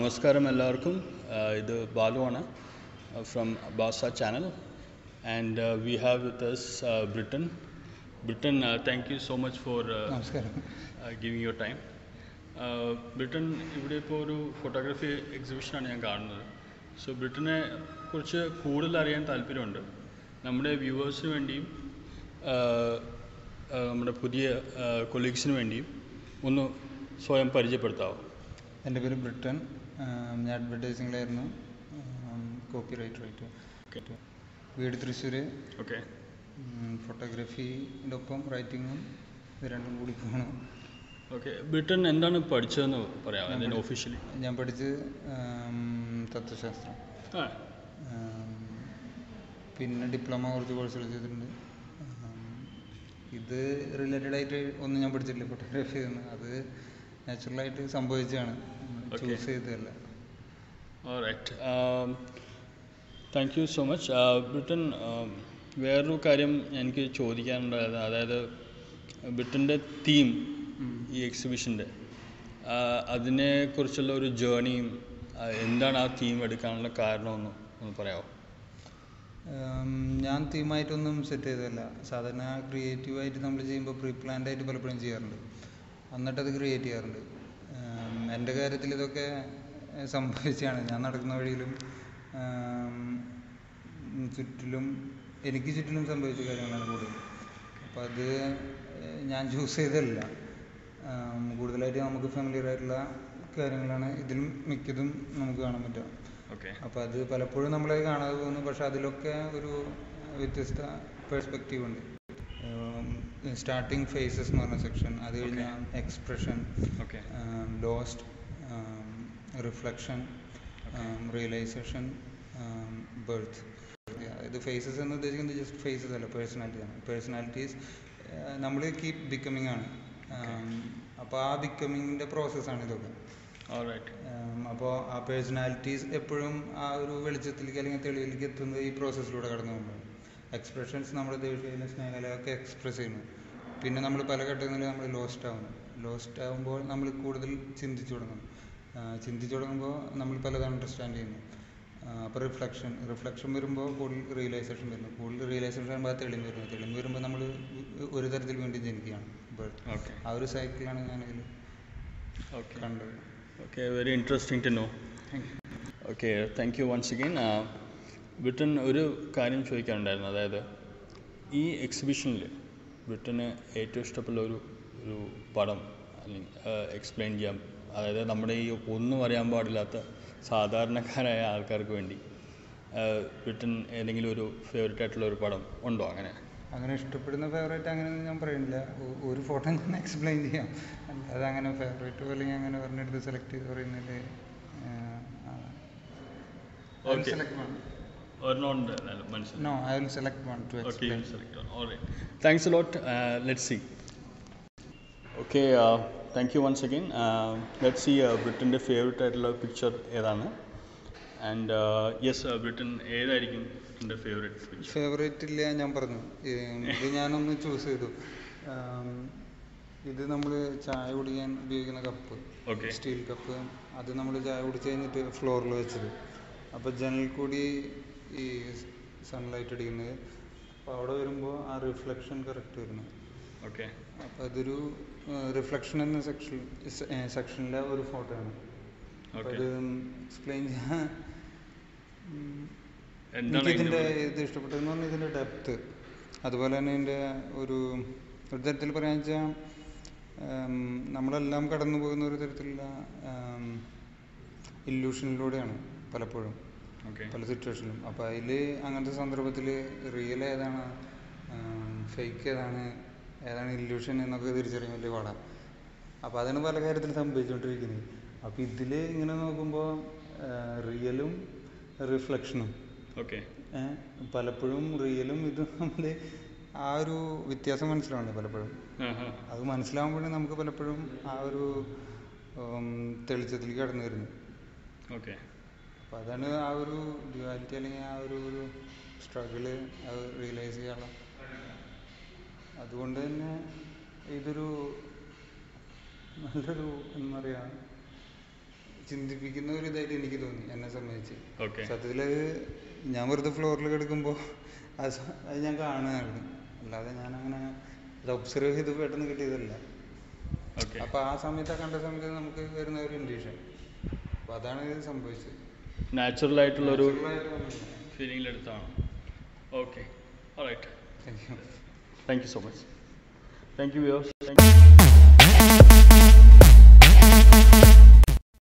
നമസ്കാരം എല്ലാവർക്കും Uh, ഇത് ബാലുവാണ് ഫ്രം ബാസ channel and we have with us Britton Britton thank you so much for നമസ്കാരം ഗിവിങ് യുവർ ടൈം ബ്രിട്ടൻ ഇവിടെ ഇപ്പോൾ ഒരു ഫോട്ടോഗ്രാഫി എക്സിബിഷനാണ് ഞാൻ കാണുന്നത് സോ ബ്രിട്ടനെ കുറിച്ച് കൂടുതൽ അറിയാൻ താല്പര്യമുണ്ട് നമ്മുടെ വ്യൂവേഴ്സിന് വേണ്ടിയും uh, uh, നമ്മുടെ പുതിയ കൊളീഗ്സിന് വേണ്ടിയും ഒന്ന് സ്വയം പരിചയപ്പെടുത്താമോ എൻ്റെ പേര് ബ്രിട്ടൻ ആം, ഞാൻ അഡ്വർടൈസിങ്ങിലായിരുന്നു കോപ്പി റൈറ്ററായിട്ട് ഓക്കെ വീട് തൃശ്ശൂർ ഓക്കെ ഫോട്ടോഗ്രാഫിയുടെ ഒപ്പം റൈറ്റിങ്ങും ഇത് രണ്ടും കൂടി പോകണം ഓക്കെ ബ്രിട്ടൻ എന്താണ് പഠിച്ചതെന്ന് പറയാമോ ഞാൻ അതിന് പഠി- ഒഫീഷ്യലി ഞാൻ പഠിച്ച് ആം, തത്വശാസ്ത്രം ആ ആം, പിന്നെ ഡിപ്ലോമ കുറച്ച് കോഴ്സുകൾ ചെയ്തിട്ടുണ്ട് ആം, ഇത് റിലേറ്റഡ് ആയിട്ട് ഒന്നും ഞാൻ പഠിച്ചിട്ടില്ല ഫോട്ടോഗ്രാഫി ചെയ്യുന്നു അത് നാച്ചുറലായിട്ട് സംഭവിച്ചതാണ് Okay. ചൂസ് ചെയ്തതല്ല right thank you so much Britton um, വേറൊരു കാര്യം എനിക്ക് ചോദിക്കാനുണ്ടായത് അതായത് ബ്രിട്ടൻ്റെ തീം ഈ എക്സിബിഷൻ്റെ അതിനെക്കുറിച്ചുള്ള ഒരു ജേണിയും എന്താണ് ആ തീം എടുക്കാനുള്ള കാരണമെന്ന് ഒന്ന് പറയാമോ ഉം, ഞാൻ തീമായിട്ടൊന്നും സെറ്റ് ചെയ്തതല്ല സാധാരണ ക്രിയേറ്റീവായിട്ട് നമ്മൾ ചെയ്യുമ്പോൾ പ്രീ പ്ലാൻഡ് ആയിട്ട് പലപ്പോഴും ചെയ്യാറുണ്ട് എന്നിട്ട് അത് ക്രിയേറ്റ് ചെയ്യാറുണ്ട് ഉം, എൻ്റെ കാര്യത്തിൽ ഇതൊക്കെ ഏഹ്, സംഭവിച്ചതാണ് ഞാൻ നടക്കുന്ന വഴിയിലും ഉം, ചുറ്റിലും എനിക്ക് ചുറ്റിലും സംഭവിച്ച കാര്യങ്ങളാണ് കൂടുതൽ അപ്പോൾ അത് ഏഹ്, ഞാൻ ചൂസ് ചെയ്തതല്ല ഉം, കൂടുതലായിട്ട് നമുക്ക് ഫെമിലിയർ ആയിട്ടുള്ള കാര്യങ്ങളാണ് ഇതിലും മിക്കതും നമുക്ക് കാണാൻ പറ്റുക ഓക്കെ അപ്പോൾ അത് പലപ്പോഴും നമ്മളെ കാണാതെ പോകുന്നു പക്ഷെ അതിലൊക്കെ ഒരു വ്യത്യസ്ത പെർസ്പെക്റ്റീവ് ഉണ്ട് സ്റ്റാർട്ടിങ് ഫേസസ് എന്ന് പറഞ്ഞ സെക്ഷൻ അത് കഴിഞ്ഞാൽ expression okay lost reflection realisation birth ഇത് ഫേസസ് എന്ന് ഉദ്ദേശിക്കുന്നത് ജസ്റ്റ് ഫേസസ് അല്ല പേഴ്സണാലിറ്റി ആണ് പേഴ്സണാലിറ്റീസ് നമ്മൾ കീപ് ബിക്കമിങ് ആണ് അപ്പോൾ ആ ബിക്കമിങ്ങിൻ്റെ പ്രോസസ്സാണ് ഇതൊക്കെ റൈറ്റ് അപ്പോൾ ആ പേഴ്സണാലിറ്റീസ് എപ്പോഴും ആ ഒരു വെളിച്ചത്തിലേക്ക് അല്ലെങ്കിൽ തെളിവിലേക്ക് എത്തുന്നത് ഈ പ്രോസസ്സിലൂടെ കടന്നു പോകുമ്പോൾ എക്സ്പ്രഷൻസ് നമ്മുടെ ദേഷ്യം സ്നേഹലൊക്കെ എക്സ്പ്രസ് ചെയ്യുന്നു പിന്നെ നമ്മൾ പല ഘട്ടങ്ങളിൽ നമ്മൾ ലോസ്റ്റ് ആവുന്നു ലോസ്റ്റ് ആകുമ്പോൾ നമ്മൾ കൂടുതൽ ചിന്തിച്ചു തുടങ്ങും ആ, ചിന്തിച്ചു തുടങ്ങുമ്പോൾ നമ്മൾ പലത് അണ്ടർസ്റ്റാൻഡ് ചെയ്യുന്നു അപ്പോൾ റിഫ്ലക്ഷൻ റിഫ്ലക്ഷൻ വരുമ്പോൾ കൂടുതൽ റിയലൈസേഷൻ വരുന്നു കൂടുതൽ റിയലൈസേഷൻ വരുമ്പോൾ ആ തെളിവ് വരുന്നു തെളിവ് വരുമ്പോൾ നമ്മൾ ഒരു തരത്തിൽ വീണ്ടും ജനിക്കുകയാണ് ബർത്ത് ഓക്കെ ആ ഒരു സൈക്കിളാണ് ഞാനിതിൽ ഓക്കെ കണ്ടത് okay very interesting to know okay thank you once again Britton ഒരു കാര്യം ചോദിക്കാനുണ്ടായിരുന്നു അതായത് ഈ എക്സിബിഷനിൽ ബ്രിട്ടന് ഏറ്റവും ഇഷ്ടപ്പെട്ട ഒരു ഒരു പടം അല്ലെങ്കിൽ എക്സ്പ്ലെയിൻ ചെയ്യാം അതായത് നമ്മുടെ ഈ ഒന്നും അറിയാൻ പാടില്ലാത്ത സാധാരണക്കാരായ ആൾക്കാർക്ക് വേണ്ടി ആ, ബ്രിട്ടൻ ഏതെങ്കിലും ഒരു ഫേവറേറ്റ് ആയിട്ടുള്ള ഒരു പടം ഉണ്ടോ അങ്ങനെ അങ്ങനെ ഇഷ്ടപ്പെടുന്ന ഫേവറേറ്റ് അങ്ങനെ ഞാൻ പറയുന്നില്ല ഒ- ഒരു ഫോട്ടോ ഞാൻ എക്സ്പ്ലെയിൻ ചെയ്യാം അല്ലാതെ അങ്ങനെ ഫേവറേറ്റ് അല്ലെങ്കിൽ അങ്ങനെ പറഞ്ഞെടുത്ത് സെലക്ട് ചെയ്ത് പറയുന്നതിൽ Okay. ഒരെണ്ണമുണ്ട് മനസ്സിലായി no I will select one two Okay, explain you select one. All right. Thanks a lot. Uh, let's see. Okay, uh, thank you once again. Uh, let's see uh, ബ്രിട്ടൻ്റെ favourite ആയിട്ടുള്ള picture ഏതാണ് and yes Britton ഏതായിരിക്കും ബ്രിട്ടൻ്റെ favourite picture favourite ഇല്ല ഞാൻ പറഞ്ഞു ഏം, ഇത് ഞാനൊന്ന് ചൂസ് ചെയ്തു ആം, ഇത് നമ്മൾ ചായ കുടിക്കാൻ ഉപയോഗിക്കുന്ന കപ്പ് Okay. സ്റ്റീൽ കപ്പ് അത് നമ്മൾ ചായ കുടിച്ച് കഴിഞ്ഞിട്ട് ഫ്ലോറിൽ വെച്ചത് അപ്പോൾ ജനൽ കൂടി ഈ സൺലൈറ്റ് അടിക്കുന്നത് അപ്പോൾ അവിടെ വരുമ്പോൾ ആ റിഫ്ലക്ഷൻ കറക്റ്റ് വരുന്നു ഓക്കെ അപ്പോൾ അതൊരു റിഫ്ലക്ഷൻ എന്ന സെക്ഷൻ സെക്ഷനിലെ ഒരു ഫോട്ടോ ആണ് അപ്പോൾ ഓക്കെ അത് എക്സ്പ്ലെയിൻ ചെയ്യാൻ ഉം, എന്താണ് എനിക്ക് ഇതിൻ്റെ ഇതിൻ്റെ ഇത് ഇഷ്ടപ്പെട്ടതെന്ന് പറഞ്ഞാൽ ഇതിൻ്റെ ഡെപ്ത്ത് അതുപോലെ തന്നെ ഇതിൻ്റെ ഒരു ഒരു തരത്തിൽ പറയാന്ന് വെച്ചാൽ നമ്മളെല്ലാം കടന്നു പോകുന്ന ഒരു തരത്തിലുള്ള ഇല്യൂഷനിലൂടെയാണ് പലപ്പോഴും ഓക്കെ പല സിറ്റുവേഷനിലും അപ്പോൾ അതിൽ അങ്ങനത്തെ സന്ദർഭത്തിൽ റിയൽ ഏതാണ് ഫേക്ക് ഏതാണ് ഏതാണ് ഇല്യൂഷൻ എന്നൊക്കെ തിരിച്ചറിയാൻ വലിയ പാടാണ് അപ്പോൾ അതാണ് പല കാര്യത്തിൽ സംഭവിച്ചുകൊണ്ടിരിക്കുന്നത് അപ്പോൾ ഇതിൽ ഇങ്ങനെ നോക്കുമ്പോൾ റിയലും റിഫ്ലക്ഷനും ഓക്കെ ഏഹ് പലപ്പോഴും റിയലും ഇതും തമ്മിൽ ആ ഒരു വ്യത്യാസം മനസ്സിലാവുന്നുണ്ട് പലപ്പോഴും അത് മനസ്സിലാവുമ്പോഴേ നമുക്ക് പലപ്പോഴും ആ ഒരു ഉം, തെളിച്ചത്തിലേക്ക് കടന്നു വരുന്നത് ഓക്കെ അപ്പോൾ അതാണ് ആ ഒരു ഡ്യുവാലിറ്റി അല്ലെങ്കിൽ ആ ഒരു ഒരു സ്ട്രഗിള് അത് റിയലൈസ് ചെയ്യാനുള്ള അതുകൊണ്ട് തന്നെ ഇതൊരു നല്ലൊരു എന്താ പറയുക ചിന്തിപ്പിക്കുന്ന ഒരു ഇതായിട്ട് എനിക്ക് തോന്നി എന്നെ സംബന്ധിച്ച് ഓക്കെ സത്യത്തിൽ അത് ഞാൻ വെറുതെ ഫ്ലോറിൽ കിടക്കുമ്പോൾ അത് സ- അത് ഞാൻ കാണുകയായിരുന്നു അല്ലാതെ ഞാൻ അങ്ങനെ അത് ഒബ്സർവ് ചെയ്ത് പെട്ടെന്ന് കിട്ടിയതല്ല ഓക്കെ അപ്പോൾ ആ സമയത്ത് ആ കണ്ട സമയത്ത് നമുക്ക് വരുന്ന ഒരു ഇൻഡ്യൂഷൻ അപ്പോൾ അതാണ് ഇത് സംഭവിച്ചത് നാച്ചുറൽ ആയിട്ടുള്ളൊരു Natural ആയിട്ട് വന്നതാണ്. ഫീലിംഗിലെടുത്താണ് okay right Thank you. Thank you so much thank you viewers